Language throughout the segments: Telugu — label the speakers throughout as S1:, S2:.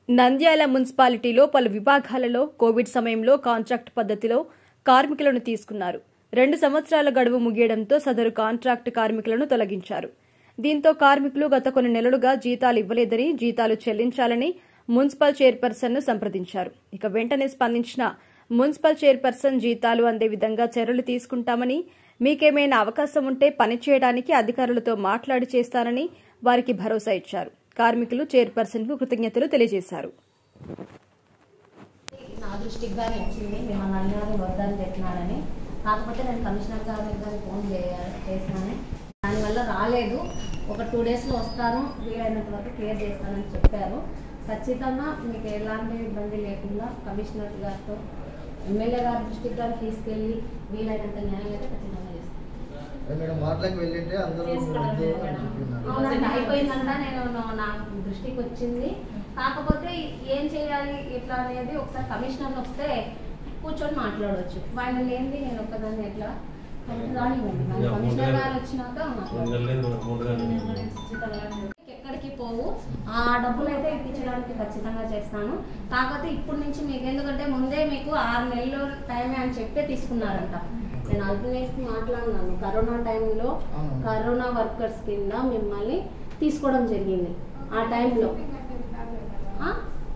S1: నంద్యాల మున్సిపాలిటీలో పలు విభాగాలలో కోవిడ్ సమయంలో కాంట్రాక్ట్ పద్ధతిలో కార్మికులను తీసుకున్నారు రెండు సంవత్సరాల గడువు ముగియడంతో సదరు కాంట్రాక్ట్ కార్మికులను తొలగించారు దీంతో కార్మికులు గత కొన్ని నెలలుగా జీతాలు ఇవ్వలేదని జీతాలు చెల్లించాలని మున్సిపల్ చైర్పర్సన్ను సంప్రదించారు ఇక వెంటనే స్పందించిన మున్సిపల్ చైర్పర్సన్ జీతాలు అందే విధంగా చర్యలు తీసుకుంటామని మీకేమైనా అవకాశం ఉంటే పనిచేయడానికి అధికారులతో మాట్లాడి చేస్తానని వారికి భరోసా ఇచ్చారు కార్మికులు చైర్పర్సన్ కు కృతజ్ఞతలు తెలియజేశారు
S2: నా దృష్టికి కానీ వచ్చింది మిమ్మల్ని అన్నారు వద్దని చెప్పినారని కాకపోతే నేను కమిషనర్ గారికి కానీ ఫోన్ చేయ- చేసినాను దానివల్ల రాలేదు ఒక టూ డేస్లో వస్తాను వీలైనంత వరకు క్లియర్ చేస్తానని చెప్పారు ఖచ్చితంగా మీకు ఎలాంటి ఇబ్బంది లేకుండా కమిషనర్ గారితో ఎమ్మెల్యే గారి దృష్టికి కానీ తీసుకెళ్ళి వీలైనంత న్యాయం అయితే ఖచ్చితంగా చేస్తాను
S3: అదే మేడం వార్డులకు వెళ్ళింటే అందరూ వద్దు అని చెప్పినారు
S2: అవునండి అయిపోయిందంట నేను నా- నా దృష్టికి వచ్చింది కాకపోతే ఏం చేయాలి ఇట్లా అనేది ఒకసారి కమిషనర్ వస్తే కూర్చొని మాట్లాడవచ్చు ఆయన లేనిది నేను ఒక్కదాన్ని ఎట్లా రానివ్వండి మరి కమిషనర్ గారు వచ్చినాక మాట్లాడవచ్చు. ఎక్కడికి పోవు ఆ డబ్బులు అయితే ఇప్పించడానికి ఖచ్చితంగా చేస్తాను కాకపోతే ఇప్పటి నుంచి మీకు ఎందుకంటే ముందే మీకు ఆరు నెలలు టైమే అని చెప్పే తీసుకున్నారంట నేను అల్పినేట్ మాట్లాడినాను కరోనా టైంలో
S3: అవును.
S2: కరోనా వర్కర్స్ కింద మిమ్మల్ని తీసుకోవడం జరిగింది ఆ టైంలో ఆ?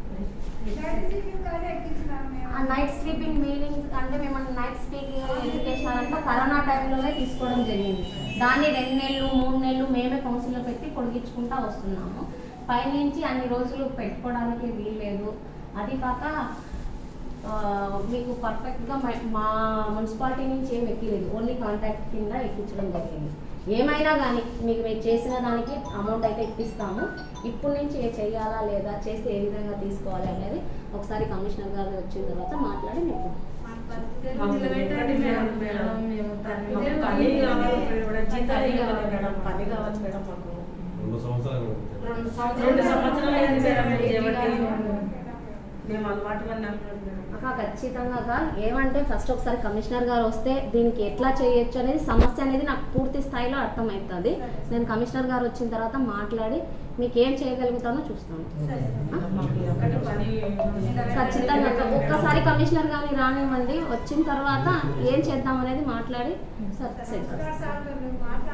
S2: ఆ నైట్ స్లీపింగ్ మీనింగ్స్ అంటే మిమ్మల్ని నైట్ స్లీపింగ్ ఎడ్యుకేషన్ అంటే కరోనా టైంలోనే తీసుకోవడం జరిగింది దాన్ని రెండు నెలలు మూడు నెలలు మేమే కౌన్సిల్లో పెట్టి పొడిగించుకుంటా వస్తున్నాము పైనుంచి అన్ని రోజులు పెట్టుకోవడానికి వీల్లేదు అది కాక ఆ, మీకు పర్ఫెక్ట్గా మా- మా మున్సిపాలిటీ నుంచి ఏం ఎక్కలేదు ఓన్లీ కాంటాక్ట్ కింద ఎక్కించడం జరిగింది ఏమైనా కానీ మీకు మేము చేసిన దానికి అమౌంట్ అయితే ఇప్పిస్తాము ఇప్పటి నుంచి ఏ చేయాలా లేదా చేస్తే ఏ విధంగా తీసుకోవాలి అనేది ఒకసారి కమిషనర్ గారు వచ్చిన తర్వాత మాట్లాడి మీకు
S4: పెట్టండి మేడం మేడం మేము తన- మాకు పని కావాలి మేడం జీతాలు కావాలి మేడం పని కావాలి మేడం మాకు
S5: రెండు సంవత్సరాలు
S2: రెండు
S4: రెండు సంవత్సరాలు అయింది మేడం మేము
S2: గట్టిగా
S4: చేయబట్టి. మేము అలవాటు పడినాం మేడం
S2: అక్క ఖచ్చితంగా అక్క. ఏమంటే ఫస్ట్ ఒకసారి కమిషనర్ గారు వస్తే దీనికి ఎట్లా చేయొచ్చు అనేది సమస్య అనేది నాకు పూర్తి స్థాయిలో అర్థమవుతుంది నేను కమిషనర్ గారు వచ్చిన తర్వాత మాట్లాడి మీకు ఏం చేయగలుగుతానో చూస్తాను
S4: మాకు ఒక్కటి పని
S2: ఖచ్చితంగా అక్క. ఒక్కసారి కమిషనర్ గారిని రానివ్వండి వచ్చిన తర్వాత ఏం చేద్దాం అనేది మాట్లాడి సెట్ చేస్తాం.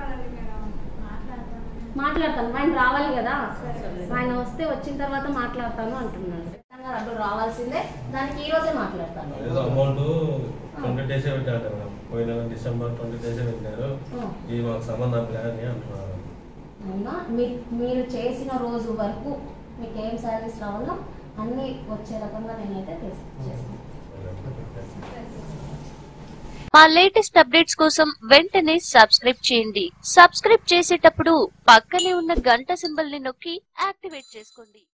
S2: మాట్లాడతాను ఆయన రావాలి కదా ఆయన వస్తే వచ్చిన తర్వాత మాట్లాడతాను అంటున్నాడు ఖచ్చితంగా డబ్బులు రావాల్సిందే దానికి ఈ రోజే మాట్లాడతాను
S5: ఏదో అమౌంట్ ట్వంటీ డేసే పెట్టారు మేడం పోయిన డిసెంబర్ ట్వంటీ డేసే పెట్టారు ఇది మాకు సంబంధం లేదని అంటున్నారు
S2: అవునా మీ- మీరు చేసిన రోజు వరకు మీకు ఏం శాలరీస్ రావాలో అన్నీ వచ్చే రకంగా నేనైతే చేస్- చేస్తాను
S6: మా లేటెస్ట్ అప్డేట్స్ కోసం వెంటనే సబ్స్క్రైబ్ చేయండి సబ్స్క్రైబ్ చేసేటప్పుడు పక్కనే ఉన్న గంట సింబల్ ని నొక్కి యాక్టివేట్ చేసుకోండి